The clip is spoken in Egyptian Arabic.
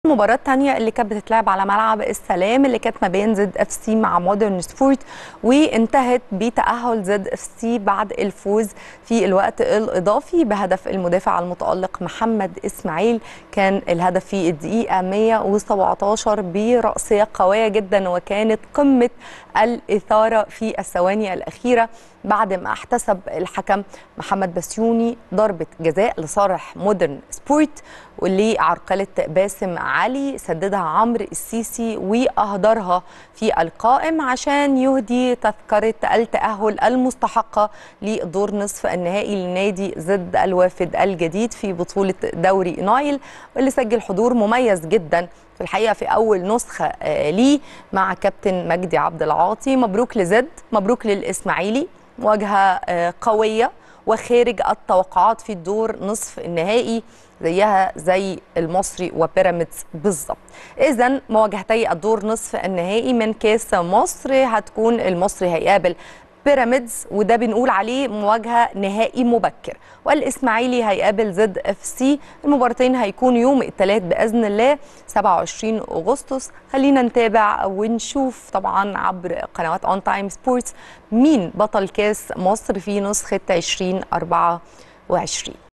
المباراة الثانية اللي كانت بتتلعب على ملعب السلام اللي كانت ما بين زد اف سي مع مودرن سبورت وانتهت بتأهل زد اف سي بعد الفوز في الوقت الإضافي بهدف المدافع المتألق محمد إسماعيل كان الهدف في الدقيقة 117 برأسية قوية جدا وكانت قمة الإثارة في الثواني الأخيرة بعد ما احتسب الحكم محمد بسيوني ضربة جزاء لصالح مودرن سبورت واللي عرقلة باسم علي سددها عمرو السيسي وأهدرها في القائم عشان يهدي تذكرة التأهل المستحقة لدور نصف النهائي لنادي زد الوافد الجديد في بطولة دوري نايل واللي سجل حضور مميز جدا في الحقيقه في اول نسخه ليه مع كابتن مجدي عبد العاطي مبروك لزد مبروك للاسماعيلي مواجهه قويه وخارج التوقعات في الدور نصف النهائي زيها زي المصري وبيراميدز بالظبط اذا مواجهتي الدور نصف النهائي من كاس مصر هتكون المصري هيقابل بيراميدز وده بنقول عليه مواجهه نهائي مبكر والاسماعيلي هيقابل زد اف سي المباراتين هيكون يوم الثلاث باذن الله 27 اغسطس خلينا نتابع ونشوف طبعا عبر قنوات اون تايم سبورتس مين بطل كاس مصر في نسخه 2024